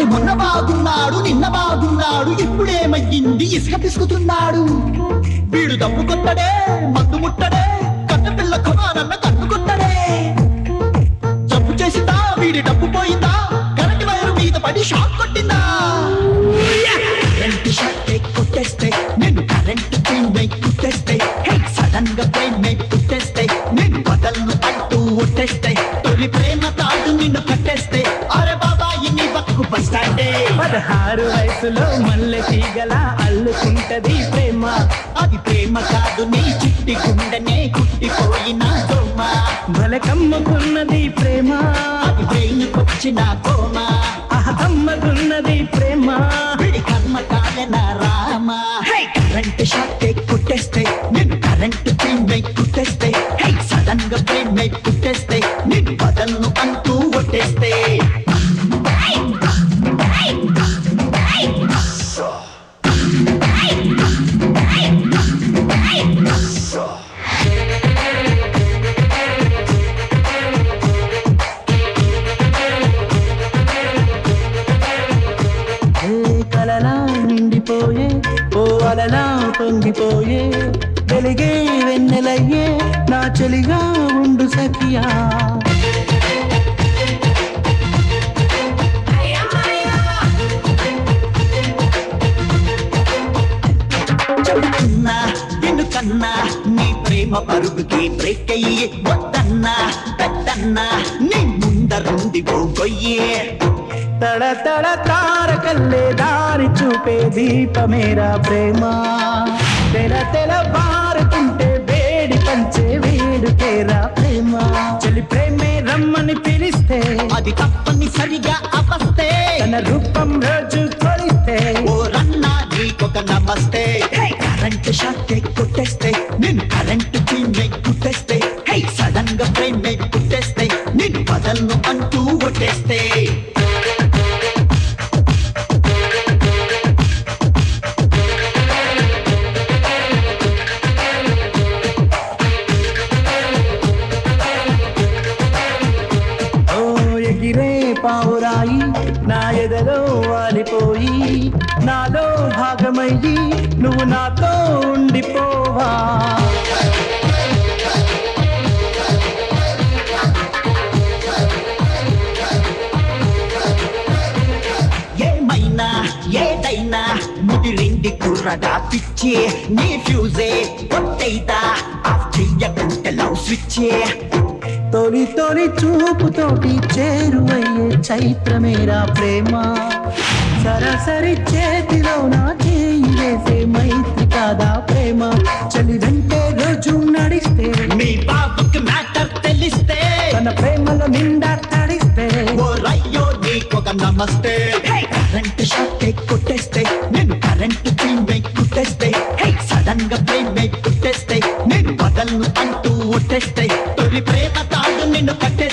మొన్న బాగున్నాడు నిన్న బాగున్నాడు ఇప్పుడేమయ్యింది ఇసుక పిసుకుతున్నాడు వీడు దప్పు కొట్టడే మందు ముట్టడే కన్న పిల్ల కొనాలన్న కన్ను కొట్టడే జబ్బు చేసిందా వీడి డబ్బు పోయిందా కరెంట్ వైరు మీద పడి షాక్ కొట్టిందా కరెంట్ షాక్ కొట్టేస్తే నేను కరెంట్ ట్రైన్ కుట్టేస్తే హే సడన్ గా ట్రైన్ కుట్టేస్తే నేను బదల్ను అంటూ ఒట్టేస్తే తొలి ప్రేమ తాడు నిన్ను కట్టేస్తే అరే బాబా ఇన్ని బతుకు బస్ స్టాండే పదహారు వయసులో మల్లె తీగల అల్లుకుంటది ప్రేమ అది ప్రేమ కాదు నీ చిట్టి గుండెనే కుట్టిపోయిన దోమ భలే కమ్ముకున్నది ప్రేమ అది బ్రెయిన్ కొచ్చిన కోమ ఆహ అమ్మకున్నది ప్రేమ విడి కర్మ కాలన రామ హే కరెంట్ షాక్ కుట్టేస్తే నేను కరెంట్ ట్రైన్ కుట్టేస్తే హే సడన్ గా ట్రైన్ కుట్టేస్తే నేను బదల్ను అంటూ ఒట్టేస్తే ఏ కలలా నిండిపోయే ఓ అలలా పొంగిపోయే వెలిగే వెన్నెలయ్యే నా చెలిగా ఉండు సఖియా చెబుతున్నా ఎందుకన్నా నీ ప్రేమ పరుగుకి బ్రేక్ అయ్యి వద్దన్నా పెద్దన్నా నీ ముందరుంది ఓ గొయ్యే తడ తడ తారకల్లే దారి చూపే దీపమేరా ప్రేమ తెల తెల బారుతుంటే వేడి పంచే వేడుకేరా ప్రేమ చెలి ప్రేమే రమ్మని పిలిస్తే అది తప్పనిసరిగా అవస్తే తన రూపం రోజు కొలిస్తే ఓ రన్నా నీకొక నమస్తే కరెంట్ షాక్ కొట్టేస్తే నేను కరెంట్ చీమే కుట్టేస్తే హే సడన్ గా ఫ్రేమ్ కుట్టేస్తే నేను బదల్ను అంటూ కొట్టేస్తే ఓ ఎగిరే పావురాయి నా ఎదలో వాలిపోయి నాలో భాగమయ్యి నువ్వు నాతో ఉండిపోవా ఏమైనా ఏదైనా ముదిరింది కుర్రగా పిచ్చి నీ ఫ్యూజే కొట్టైదా ఆఫ్ చెయ్యకుంటే లవ్ స్విచ్చే తొలి తొలి చూపుతోటి చేరువయ్యే చైత్రమేరా ప్రేమ సరసరి చేతిలో నా చేయి వేసే మైత్రి కాదా ప్రేమ చలి వెంటే రోజు నడిస్తే మీ బాబుకి మ్యాటర్ తెలిస్తే తన ప్రేమలో నిండా తడిస్తే ఓ రయ్యో నీకొక నమస్తే కరెంట్ షాక్ కొట్టేస్తే నేను కరెంట్ ట్రైన్ కుట్టేస్తే హే సడన్ గా ట్రైన్ కుట్టేస్తే నేను బదల్ను అంటూ ఒట్టేస్తే తొలి ప్రేమ తాడు నిన్ను కట్టేస్తే